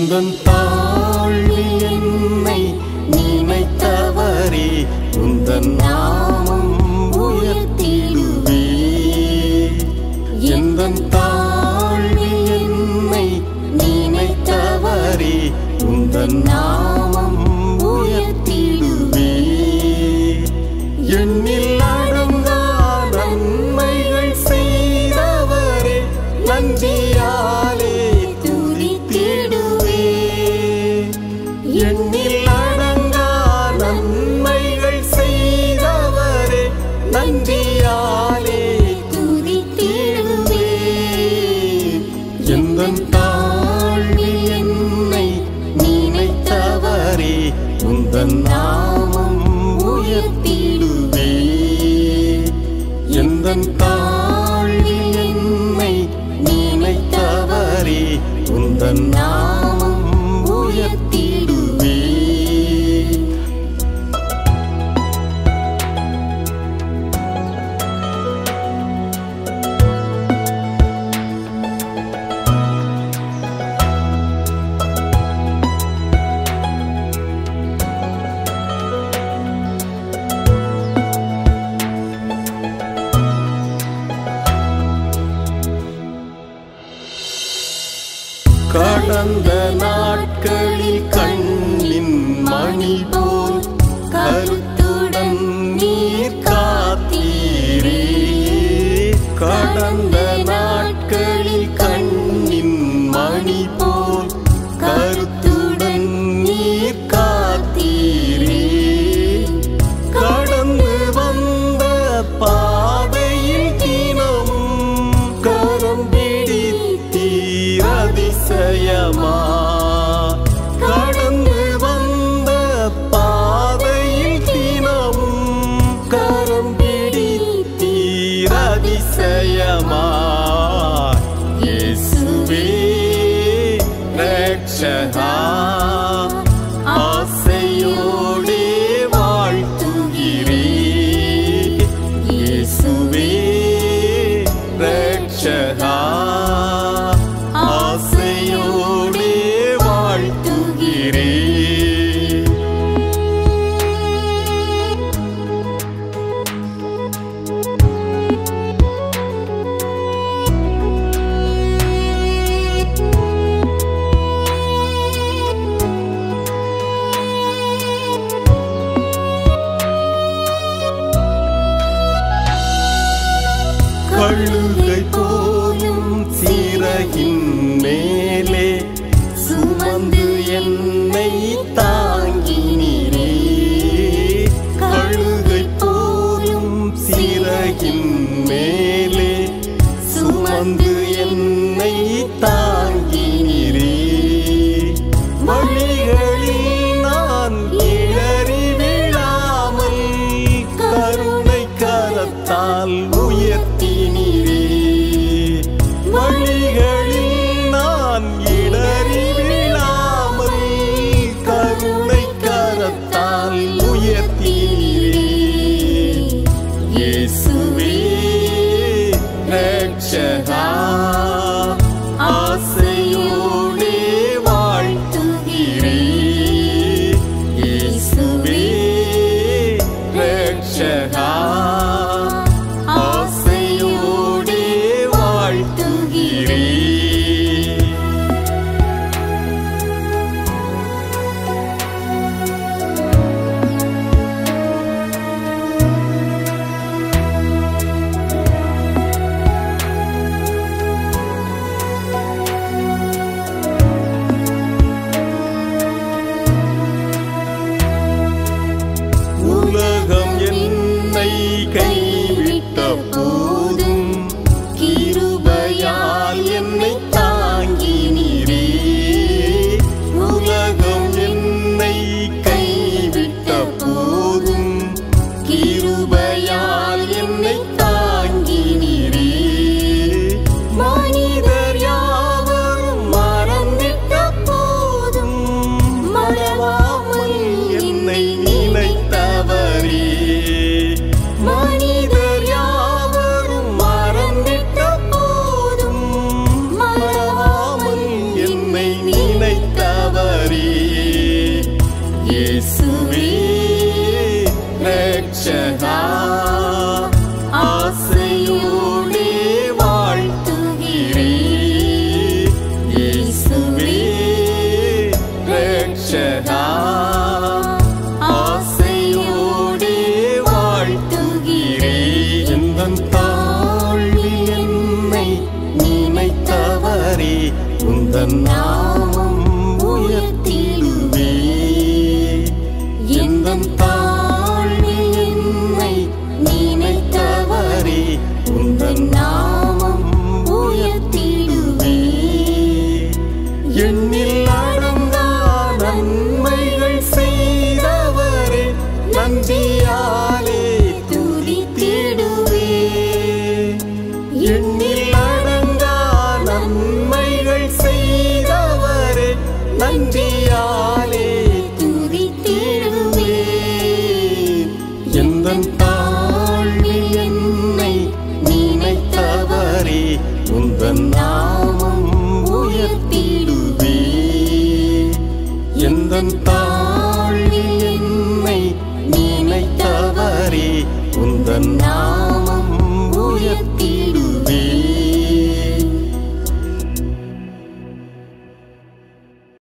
எந்தன் தாழ்வில் என்னை நினைத்தவரே உந்தன் நாமம் உயர்த்திடுவே எந்தன் தாழ்வில் என்னை நினைத்தவரே உந்தன் நாமம் உயர்த்திடுவே எண்ணில் அடங்கா நன்மைகள் செய்தவரே நன்றியாலே துதித்திடுவே எண்ணில் அடங்கா நன்மைகள் செய்தவரே நன்றியாலே துதித்திடுவே எந்தன் தாழ்வில் என்னை நினைத்தவரே உந்தன் நாமம் உயர்த்திடுவே எந்தன் தாழ்வில் என்னை நினைத்தவரே உந்தன் நாமம் உயர்த்திடுவே கடந்த நாட்களில் கண்ணின் மணி போல் கருத்துடன் நீர் காத்தீரே கடந்த நாட்களில் கண்ணின் மணி போல் கருத்துடன் நீர் காத்தீரே கடந்து வந்த பாதையில் தினமும் கரம் பிடித்தீர் அதிசயமா கடந்து வந்த பாதையில் தினமும் கரம் பிடித்தீர் அதிசயமா இயேசுவே ரட்சகா ஆசையோடே வாழ்த்துகிறே இயேசுவே ரட்சகா ஆசையோடே வாழ்த்துகிறே கழுகை போலும் சிறகின் மேலே சுமந்து என்னை தாங்கினீரே கழுகை போலும் சிறகின் மேலே சுமந்து என்னை தாங்கினீரே வழிகளில் நான் இடறி விழாமல் கருணை கரத்தால் உயர்த்தினீரே வழிகளில் நான் இடறி விழாமல் கருணை கரத்தால் உயர்த்தினீரே இயேசுவே ரட்சகா ஆசையோடே வாழ்த்துகிறே இயேசுவே ரட்சகா ரட்சகா ஆசையோடே வாழ்த்துகிறே இயேசுவே ரட்சகா ஆசையோடே வாழ்த்துகிறே எந்தன் தாழ்வில் என்னை நினைத்தவரே உந்தன் நாமம் உயர்த்திடுவே எந்தன் தாழ்வில் என்னை நினைத்தவரே உந்தன் நாமம் உயர்த்திடுவே எண்ணில் அடங்கா நன்மைகள் செய்தவரே நன்றியாலே துதித்திடுவே எண்ணில் அடங்கா நன்மைகள் செய்தவரே நன்றியாலே துதித்திடுவே எந்த தாழ்வில் என்னை நினைத்தவரே உந்தன் நாமம் உயர்த்திடுவே எந்த தாழ்வில் என்னை நினைத்தவரே உந்தன் நாமம்